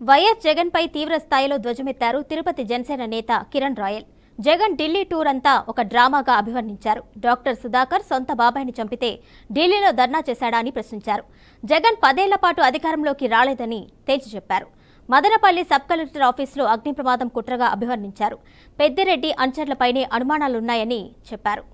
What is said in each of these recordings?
YS జగన్పై తీవ్ర స్థాయిలో ధ్వజమెత్తారు తిరుపతి జనసేన నేత కిరణ్ రాయల్ జగన్ ఢిల్లీ టూర్ అంతా ఒక డ్రామాగా అభివర్ణించారు డాక్టర్ సుధాకర్ సొంత బాబాయిని చంపితే ఢిల్లీలో ధర్నా చేశాడా అని ప్రశ్నించారు జగన్ పదేళ్ల పాటు అధికారంలోకి రాలేదని తేల్చి చెప్పారు మదనపల్లి సబ్ కలెక్టర్ ఆఫీసులో అగ్ని ప్రమాదం కుట్రగా అభివర్ణించారు పెద్దిరెడ్డి అనుచరులపైనే అనుమానాలున్నాయని చెప్పారు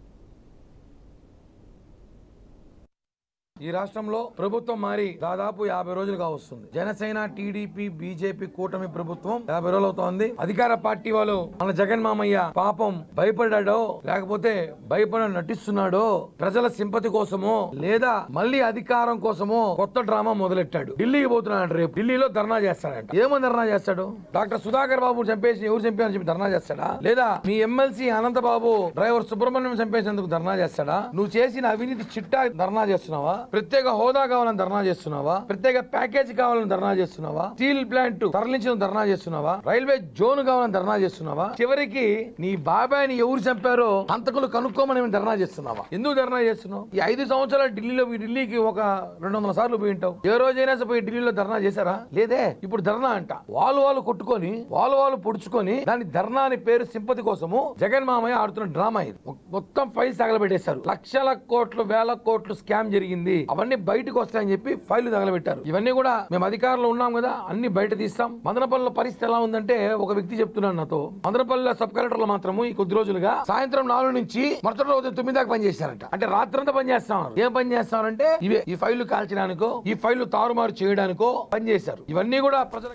ఈ రాష్ట్రంలో ప్రభుత్వం మారి దాదాపు యాభై రోజులుగా వస్తుంది జనసేన టీడీపీ బీజేపీ కూటమి ప్రభుత్వం యాభై రోజులు అవుతోంది అధికార పార్టీ వాళ్ళు మన జగన్ మామయ్య పాపం భయపడ్డాడో లేకపోతే భయపడ నటిస్తున్నాడో ప్రజల సింపతి కోసమో లేదా మళ్ళీ అధికారం కోసమో కొత్త డ్రామా మొదలెట్టాడు ఢిల్లీకి పోతున్నాడు రేపు ఢిల్లీలో ధర్నా చేస్తాడంట ఏమని ధర్నా చేస్తాడు డాక్టర్ సుధాకర్ బాబు చంపేసి ఎవరు చంపారని చెప్పి ధర్నా చేస్తాడా లేదా మీ ఎమ్మెల్సీ అనంతబాబు డ్రైవర్ సుబ్రహ్మణ్యం చంపేసేందుకు ధర్నా చేస్తాడా నువ్వు చేసిన అవినీతి చిట్టా ధర్నా చేస్తున్నావా ప్రత్యేక హోదా కావాలని ధర్నా చేస్తున్నావా ప్రత్యేక ప్యాకేజ్ కావాలని ధర్నా చేస్తున్నావా స్టీల్ ప్లాంట్ తరలించిన ధర్నా చేస్తున్నావా రైల్వే జోన్ కావాలని ధర్నా చేస్తున్నావా చివరికి నీ బాబాయిని ఎవరు చంపారో అంతకులు కనుక్కోమని ఏమైనా ధర్నా చేస్తున్నావా ఎందుకు ధర్నా చేస్తున్నావు ఈ ఐదు సంవత్సరాలు ఢిల్లీలో ఈ ఢిల్లీకి ఒక రెండు వందల సార్లు పోయి ఉంటావు ఏ రోజైనా సరే పోయి ఢిల్లీలో ధర్నా చేశారా లేదే ఇప్పుడు ధర్నా అంట వాళ్ళు వాళ్ళు కొట్టుకొని వాళ్ళు వాళ్ళు పొడుచుకొని దాని ధర్నా అని పేరు సింపతి కోసము జగన్ మామయ్య ఆడుతున్న డ్రామా ఇది మొ- మొత్తం ఫైల్స్ తగలబెట్టేశారు లక్షల కోట్లు వేల కోట్లు స్కామ్ జరిగింది అవన్నీ బయటకు వస్తాయని చెప్పి ఫైల్ తగలబెట్టారు ఇవన్నీ కూడా మేము అధికారంలో ఉన్నాం కదా అన్ని బయట తీస్తాం మదనపల్లిలో పరిస్థితి ఎలా ఉందంటే ఒక వ్యక్తి చెప్తున్నాడు నాతో మదనపల్లిలో సబ్ కలెక్టర్ లో మాత్రము ఈ కొద్ది రోజులుగా సాయంత్రం నాలుగు నుంచి మరుసటి రోజు తొమ్మిది దాకా పని చేశారంట అంటే రాత్రంతా పని చేస్తాం ఏం పని చేస్తారంటే ఇవే ఈ ఫైళ్లు కాల్చడానికో ఈ ఫైళ్లు తారుమారు చేయడానికో పని చేశారు ఇవన్నీ కూడా ప్రజల